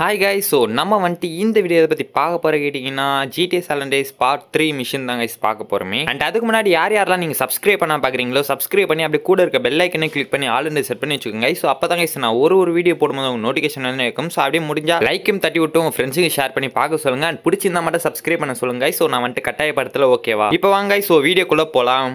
Hi guys so நம்ம வந்துட்டு இந்த வீடியோ எதை பற்றி பார்க்க போகிற கேட்டிங்கன்னா GTS days part three mission தான் guys பார்க்க போகிறோமே அண்ட் அதுக்கு முன்னாடி யார் யாரெல்லாம் நீங்கள் சப்ஸ்கிரைப் பண்ண பார்க்குறீங்களோ சப்ஸ்கிரைப் பண்ணி அப்படியே கூட இருக்க பெல் ஐக்கனை கிளிக் பண்ணி ஆல் செட் பண்ணி வச்சுக்கோங்க ஸோ அப்போ தான் guys நான் ஒரு ஒரு வீடியோ போடும்போது உங்களுக்கு நோட்டிஃபிகேஷன் வந்து இருக்கும் ஸோ அப்படியே முடிஞ்சா லைக்கும் தட்டி விட்டு உங்கள் ஃப்ரெண்ட்ஸுக்கு ஷேர் பண்ணி பார்க்க சொல்லுங்கள் அண்ட் பிடிச்சிருந்தா மட்டும் சப்ஸ்கிரைப் பண்ண சொல்லுங்க ஸோ நான் வந்துட்டு கட்டாயப்படுத்தல ஓகேவா இப்போ வாங்க ஸோ வீடியோக்குள்ளே போகலாம்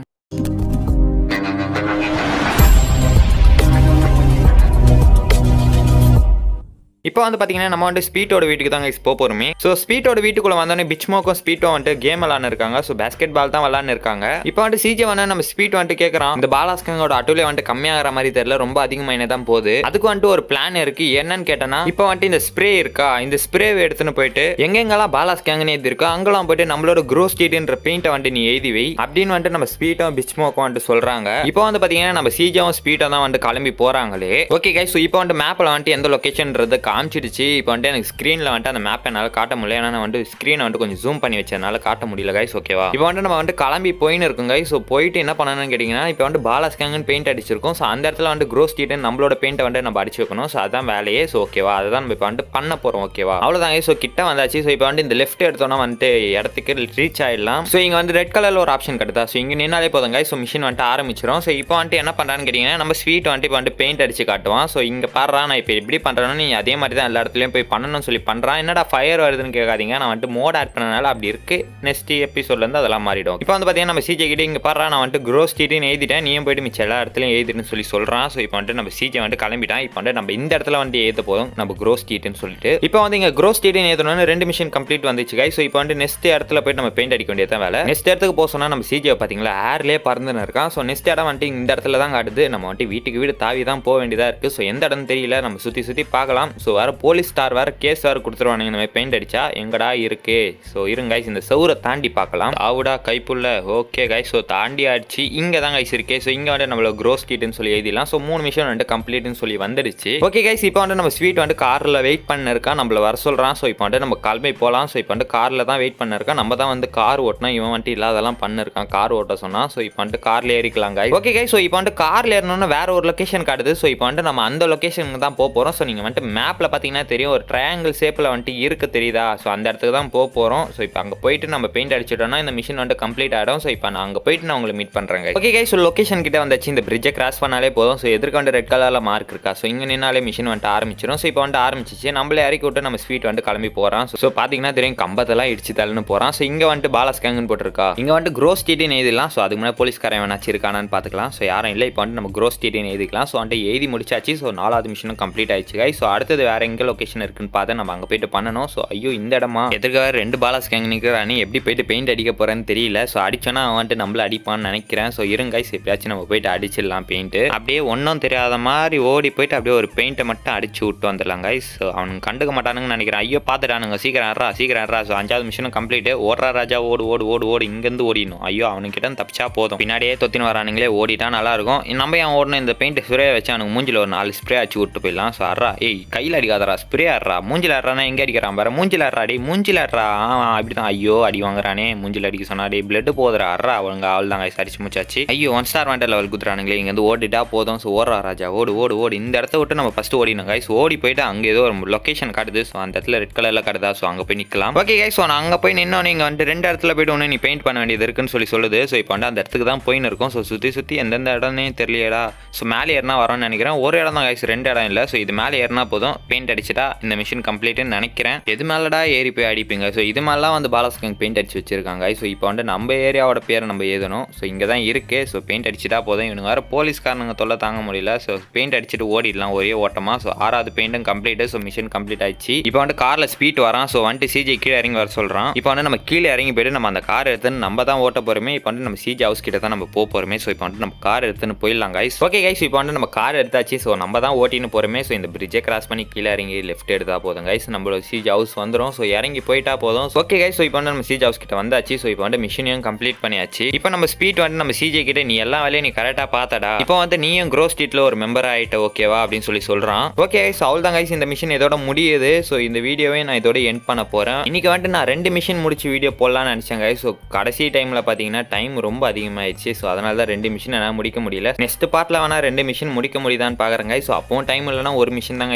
இப்போ வந்து பார்த்தீங்கன்னா நம்ம வந்து ஸ்பீட்டோட வீட்டுக்கு தான் guys போக போகிறோமே ஸோ ஸ்பீட்டோட வீட்டுக்குள்ள வந்தோடனே பிச்மோக்கும் ஸ்பீட்டோ வந்துட்டு கேம் விளாட்னு இருக்காங்க ஸோ பேஸ்கெட் பால் தான் விளாட்னு இருக்காங்க இப்போ வந்துட்டு சிஜே வந்து நம்ம ஸ்பீட் வந்துட்டு கேட்குறான் இந்த பாலாஸ்கங்கோட அட்டுலே வந்துட்டு கம்மியாகிற மாதிரி தெரியல ரொம்ப அதிகமாக தான் போகுது அதுக்கு வந்துட்டு ஒரு பிளான் இருக்கு என்னன்னு கேட்டனா இப்போ வந்துட்டு இந்த ஸ்ப்ரே இருக்கா இந்த ஸ்ப்ரேவை எடுத்துன்னு போயிட்டு எங்கெங்கெல்லாம் பாலாஸ்கங்கன்னு எழுதி இருக்கோ அங்கெல்லாம் போயிட்டு நம்மளோட க்ரோ ஸ்டீட்ன்ற பெயிண்ட்டை வந்துட்டு நீ எழுதி வை அப்படின்னு வந்துட்டு நம்ம ஸ்பீட்டும் பிச்மோக்கும் வந்துட்டு சொல்றாங்க இப்போ வந்து பார்த்தீங்கன்னா நம்ம சிஜாவும் ஸ்பீட்டும் தான் வந்துட்டு கிளம்பி போறாங்களே ஓகே கைஸ் ஸோ இப்போ வந்துட்டு மேப்பில் வந்துட்டு எந்த லொக்கேஷன்றது காமிச்சிடுச்சு இப்போ வந்துட்டு எனக்கு ஸ்க்ரீனில் வந்துட்டு அந்த மேப் என்னால் காட்ட முடியல ஏன்னா நான் வந்துட்டு ஸ்க்ரீனை வந்துட்டு கொஞ்சம் ஜூம் பண்ணி வச்சதுனால காட்ட முடியல கைஸ் ஓகேவா இப்போ வந்துட்டு நம்ம வந்துட்டு கிளம்பி போயின்னு இருக்கும் கைஸ் ஸோ போயிட்டு என்ன பண்ணணும்னு கேட்டிங்கன்னா இப்போ வந்துட்டு பாலாஸ்கங்கன்னு பெயிண்ட் அடிச்சிருக்கோம் ஸோ அந்த இடத்துல வந்துட்டு க்ரோ ஸ்டீட்டு நம்மளோட பெயிண்ட்டை வந்துட்டு நம்ம அடிச்சு வைக்கணும் ஸோ அதான் வேலையே ஸோ ஓகேவா அதுதான் நம்ம இப்போ வந்துட்டு பண்ண போகிறோம் ஓகேவா அவ்வளோதான் ஸோ கிட்ட வந்தாச்சு ஸோ இப்போ வந்துட்டு இந்த லெஃப்ட் எடுத்தோம்னா வந்துட்டு இடத்துக்கு ரீச் ஆயிடலாம் ஸோ இங்கே வந்து ரெட் கலரில் ஒரு ஆப்ஷன் கட்டுதா ஸோ இங்கே நின்னாலே போதுங்க ஸோ மிஷின் வந்துட்டு ஆரம்பிச்சிடும் ஸோ இப்போ வந்துட்டு என்ன பண்ணுறான்னு கேட்டிங்கன்னா நம்ம ஸ்வீட் வந்துட்டு இப்போ வந்துட்டு பெயிண்ட் அடிச்சு காட்டுவான் ஸோ இங்கே பாடுறா நான் இப்போ எப்படி பண்ணுறேன்னு நீ அதே மாதிரி தான் எல்லா இடத்துலையும் போய் பண்ணணும்னு சொல்லி பண்ணுறான் என்னடா ஃபயர் வருதுன்னு கேட்காதீங்க நான் வந்துட்டு மோட் ஆட் பண்ணனால அப்படி இருக்கு நெக்ஸ்ட் எபிசோட்லேருந்து அதெல்லாம் மாறிடும் இப்போ வந்து பார்த்தீங்கன்னா நம்ம சிஜே கிட்ட இங்கே பாடுறா நான் வந்துட்டு க்ரோ ஸ்டீட்னு எழுதிட்டேன் நீயும் போயிட்டு மிச்சம் எல்லா இடத்துலையும் எழுதிட்டுன்னு சொல்லி சொல்கிறான் ஸோ இப்போ வந்துட்டு நம்ம சிஜே வந்துட்டு கிளம்பிட்டான் இப்போ வந்துட்டு நம்ம இந்த இடத்துல வந்து ஏற்ற போதும் நம்ம க்ரோ ஸ்டீட்னு சொல்லிட்டு இப்போ வந்து இங்கே க்ரோ ஸ்டீட்னு ஏற்றணும்னு ரெண்டு மிஷின் கம்ப்ளீட் வந்துச்சு guys. ஸோ இப்போ வந்துட்டு நெக்ஸ்ட் இடத்துல போயிட்டு நம்ம பெயிண்ட் அடிக்க வேண்டியதான் வேலை நெக்ஸ்ட் இடத்துக்கு போக சொன்னால் நம்ம சிஜே பார்த்தீங்களா ஏர்லேயே பறந்துன்னு இருக்கான் ஸோ நெக்ஸ்ட் இடம் வந்துட்டு இந்த இடத்துல தான் காட்டுது நம்ம வந்துட்டு வீட்டுக்கு வீடு தாவி தான் போக வேண்டியதாக இருக்குது ஸோ எந்த இடம்னு தெரியல நம்ம சுற்றி சுற்றி பார்க்கலாம் ஸோ வேறு போலீஸ் ஸ்டார் வேறு கேஸ் வேறு கொடுத்துருவானுங்க இந்த மாதிரி பெயிண்ட் அடிச்சா எங்கடா இருக்கு ஸோ இருங்க guys இந்த சவுரை தாண்டி பார்க்கலாம் ஆவுடா கைப்புள்ள ஓகே guys ஸோ தாண்டி ஆயிடுச்சு இங்கே தான் guys இருக்கே ஸோ இங்கே வந்துட்டு நம்மள க்ரோ ஸ்ட்ரீட்னு சொல்லி எழுதிடலாம் ஸோ மூணு மிஷன் வந்துட்டு கம்ப்ளீட்னு சொல்லி வந்துடுச்சு ஓகே guys இப்போ வந்துட்டு நம்ம ஸ்வீட் வந்துட்டு காரில் வெயிட் பண்ண இருக்கான் நம்மள வர சொல்கிறான் ஸோ இப்போ வந்துட்டு நம்ம கிளம்பி போகலாம் ஸோ இப்போ வந்துட்டு காரில் தான் வெயிட் பண்ண இருக்கோம் நம்ம தான் வந்து கார் ஓட்டினா இவன் வந்துட்டு இல்லாதெல்லாம் பண்ணிருக்கான் கார் ஓட்ட சொன்னால் ஸோ இப்போ வந்துட்டு காரில் ஏறிக்கலாம் guys ஓகே guys ஸோ இப்போ வந்துட்டு காரில் ஏறணும்னு வேற ஒரு லொக்கேஷன் காட்டுது ஸோ இப்போ வந்துட்டு நம்ம அந்த லொக்கேஷனுக்கு தான் போக போகிறோம் ஸோ நீங்கள் வந்துட்டு மேப்பில் பார்த்தீங்கன்னா தெரியும் ஒரு ட்ரையாங்கிள் ஷேப்பில் வந்துட்டு இருக்கு தெரியுதா ஸோ அந்த இடத்துக்கு தான் போக போகிறோம் ஸோ இப்போ அங்கே போயிட்டு நம்ம பெயிண்ட் அடிச்சிட்டோம்னா இந்த மிஷின் வந்துட்டு கம்ப்ளீட் ஆகிடும் ஸோ இப்போ நான் அங்கே போயிட்டு நான் உங்களை மீட் பண்ணுறேன் ஓகே guys ஸோ லொக்கேஷன் கிட்ட வந்தாச்சு இந்த பிரிட்ஜை கிராஸ் பண்ணாலே போதும் ஸோ எதிர்க்க வந்து ரெட் கலரில் மார்க் இருக்கா ஸோ இங்கே நின்னாலே மிஷின் வந்துட்டு ஆரம்பிச்சிடும் ஸோ இப்போ வந்துட்டு ஆரம்பிச்சிச்சு நம்மளே இறக்கி விட்டு நம்ம ஸ்வீட் வந்துட்டு கிளம்பி போகிறான் ஸோ பார்த்தீங்கன்னா தெரியும் கம்பத்தெல்லாம் இடிச்சு தள்ளுன்னு போகிறான் ஸோ இங்கே வந்துட்டு பாலாஸ்கேங்கன்னு போட்டிருக்கா இங்கே வந்துட்டு க்ரோ ஸ்டீட்னு எழுதிடலாம் ஸோ அதுக்கு முன்னாடி போலீஸ்காரன் வேணாச்சு இருக்கானான்னு பார்த்துக்கலாம் ஸோ யாரும் இல்லை இப்போ வந்துட்டு நம்ம க்ரோ ஸ்டீட்னு எழுதிக்கலாம் ஸோ வந்துட்டு எழுதி முடிச்சாச்சு ஸோ நாலாவது மிஷினும் கம்ப்ளீட் ஆயிடுச்சு guys. ஸோ அடுத்தது வேற எங்கே லொக்கேஷன் இருக்குன்னு பார்த்து நம்ம அங்கே போயிட்டு பண்ணணும் ஸோ ஐயோ இந்த இடமா எதிர்க்க வேற ரெண்டு பாலாஸ் கேங் நிற்கிறானே எப்படி போயிட்டு பெயிண்ட் அடிக்க போறேன்னு தெரியல ஸோ அடிச்சோன்னா அவன் வந்துட்டு நம்மள அடிப்பான்னு நினைக்கிறேன் ஸோ இருங்க guys, எப்பயாச்சும் நம்ம போயிட்டு அடிச்சிடலாம் பெயிண்ட் அப்படியே ஒன்றும் தெரியாத மாதிரி ஓடி போயிட்டு அப்படியே ஒரு பெயிண்ட்டை மட்டும் அடிச்சு விட்டு வந்துடலாம் guys. ஸோ அவனுக்கு கண்டுக்க மாட்டானுங்கன்னு நினைக்கிறேன் ஐயோ பார்த்துட்டானுங்க சீக்கிரம் அறா சீக்கிரம் அறா ஸோ அஞ்சாவது மிஷினும் கம்ப்ளீட் ஓடுறா ராஜா ஓடு ஓடு ஓடு ஓடு இங்கேருந்து ஓடிடணும் ஐயோ அவனுக்கிட்ட தப்பிச்சா போதும் பின்னாடியே தொத்தின்னு வரானுங்களே ஓடிட்டா நல்லா இருக்கும் நம்ம ஏன் ஓடணும் இந்த பெயிண்ட் ஸ்ப்ரே வச்சு அவனுக்கு மூஞ்சில ஒரு நாலு ஸ்ப்ரே அடிச்சு விட்டு போயிடலாம் ஸோ அறா ஏய் கையில் அடிக்காதரா ஸ்ப்ரே ஆடுறா மூஞ்சில ஆடுறானா எங்கே அடிக்கிறான் பாரு மூஞ்சில ஆடுறா டேய் மூஞ்சில ஆடுறா ஆ அப்படி தான் ஐயோ அடி வாங்குறானே மூஞ்சில அடிக்க சொன்னா டேய் பிளட் போதுரா அறா அவங்க அவள் தான் அடிச்சு முடிச்சாச்சு ஐயோ ஒன் ஸ்டார் வேண்டர் லெவல் குத்துறானுங்களே இங்கே வந்து ஓடிட்டா போதும் ஸோ ஓடுறா ராஜா ஓடு ஓடு ஓடு இந்த இடத்த விட்டு நம்ம ஃபஸ்ட்டு ஓடினோம் கைஸ் ஓடி போயிட்டு அங்கே ஏதோ ஒரு லொக்கேஷன் காட்டுது ஸோ அந்த இடத்துல ரெட் கலரில் காட்டுதா ஸோ அங்கே போய் நிற்கலாம் ஓகே கைஸ் ஸோ நான் அங்கே போய் நின்னோன்னு இங்கே வந்துட்டு ரெண்டு இடத்துல போயிட்டு ஒன்று நீ பெயிண்ட் பண்ண வேண்டியது இருக்குன்னு சொல்லி சொல்லுது ஸோ இப்போ வந்து அந்த இடத்துக்கு தான் போயின்னு இருக்கும் ஸோ சுற்றி சுற்றி எந்தெந்த இடம்னே தெரியலையடா ஸோ மேலே ஏறினா வரோம்னு நினைக்கிறேன் ஒரு இடம் தான் கைஸ் ரெண்டு இடம் இல்லை ஸோ இது மேலே ஏறினா போதும் பெயிண்ட் அடிச்சிட்டா இந்த மிஷின் கம்ப்ளீட்டுன்னு நினைக்கிறேன் எது மேலடா ஏறி போய் அடிப்பீங்க ஸோ இது மேலாம் வந்து பாலாஸ்கங் பெயிண்ட் அடிச்சு வச்சிருக்காங்க ஸோ இப்போ வந்து நம்ம ஏரியாவோட பேரை நம்ம எழுதணும் ஸோ இங்கே தான் இருக்கு ஸோ பெயிண்ட் அடிச்சிட்டா போதும் இவனுங்க வேறு போலீஸ்காரனுங்க தொல்லை தாங்க முடியல ஸோ பெயிண்ட் அடிச்சுட்டு ஓடிடலாம் ஒரே ஓட்டமாக ஸோ ஆறாவது பெயிண்ட்டும் கம்ப்ளீட்டு ஸோ மிஷின் கம்ப்ளீட் ஆயிடுச்சு இப்போ வந்து காரில் ஸ்பீட் வரான் ஸோ வந்துட்டு சிஜி கீழே இறங்கி வர சொல்கிறான் இப்போ வந்து நம்ம கீழே இறங்கி போயிட்டு நம்ம அந்த கார் எடுத்துன்னு நம்ம தான் ஓட்ட போகிறோமே இப்போ வந்து நம்ம சிஜி ஹவுஸ் கிட்ட தான் நம்ம போக போகிறோமே ஸோ இப்போ வந்து நம்ம கார் எடுத்துன்னு போயிடலாம் கைஸ் ஓகே கைஸ் இப்போ வந்து நம்ம கார் எடுத்தாச்சு ஸோ நம்ம தான் ஓட்டின்னு போகிறோமே ஸோ இந்த பிரிட்ஜை கிராஸ் பண்ணி கீழே இறங்கி லெஃப்ட் எடுத்தா போதும் கைஸ் நம்மளோட சிஜி ஹவுஸ் வந்துடும் ஸோ இறங்கி போயிட்டா போதும் ஓகே கைஸ் ஸோ இப்போ வந்து நம்ம சிஜி ஹவுஸ் கிட்ட வந்தாச்சு ஸோ இப்போ வந்து மிஷினையும் கம்ப்ளீட் பண்ணியாச்சு இப்போ நம்ம ஸ்பீட் வந்து நம்ம சிஜே கிட்ட நீ எல்லா வேலையும் நீ கரெக்டாக பார்த்தடா இப்போ வந்து நீயும் க்ரோ ஸ்ட்ரீட்டில் ஒரு மெம்பர் ஆகிட்ட ஓகேவா அப்படின்னு சொல்லி சொல்கிறான் ஓகே ஸோ அவள் தான் கைஸ் இந்த மிஷின் இதோட முடியுது ஸோ இந்த வீடியோவே நான் இதோட எண்ட் பண்ண போகிறேன் இன்னைக்கு வந்துட்டு நான் ரெண்டு மிஷின் முடிச்சு வீடியோ போடலாம்னு நினச்சேன் கைஸ் ஸோ கடைசி டைமில் பார்த்தீங்கன்னா டைம் ரொம்ப அதிகமாகிடுச்சு ஸோ அதனால தான் ரெண்டு மிஷின் என்னால் முடிக்க முடியல நெக்ஸ்ட் பார்ட்டில் வேணால் ரெண்டு மிஷின் முடிக்க முடியுதான்னு பார்க்குறேன் ஸோ அப்போவும் டைம் இல்லைனா ஒரு மிஷின் தான் கைஸ் முடிப்பேன்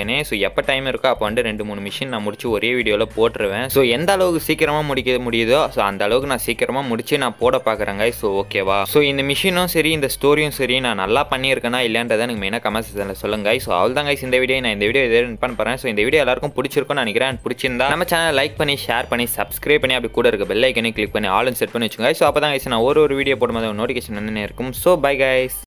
மிஷினே ஸோ எப்போ டைம் இருக்கோ அப்போ வந்து ரெண்டு மூணு மிஷின் நான் முடிச்சு ஒரே வீடியோவில் போட்டுருவேன் ஸோ எந்த அளவுக்கு சீக்கிரமாக முடிக்க முடியுதோ ஸோ அந்த அளவுக்கு நான் சீக்கிரமாக முடிச்சு நான் போட பார்க்குறேங்க ஸோ ஓகேவா ஸோ இந்த மிஷினும் சரி இந்த ஸ்டோரியும் சரி நான் நல்லா பண்ணியிருக்கேனா இல்லைன்றதை எனக்கு மெயினாக கமெண்ட் செக்ஷனில் சொல்லுங்க ஸோ அவள் தான் guys இந்த வீடியோ நான் இந்த வீடியோ இதே பண்ண போகிறேன் ஸோ இந்த வீடியோ எல்லாருக்கும் பிடிச்சிருக்கும்னு நினைக்கிறேன் பிடிச்சிருந்தா நம்ம சேனல் லைக் பண்ணி ஷேர் பண்ணி சப்ஸ்கிரைப் பண்ணி அப்படி கூட இருக்க பெல் ஐக்கனே கிளிக் பண்ணி ஆல் செட் பண்ணி வச்சுங்க ஸோ அப்போ தான் guys நான் ஒரு ஒரு வீடியோ போடும்போது நோட்டிஃபிகேஷன் வந்து இருக்கும் ஸோ பை guys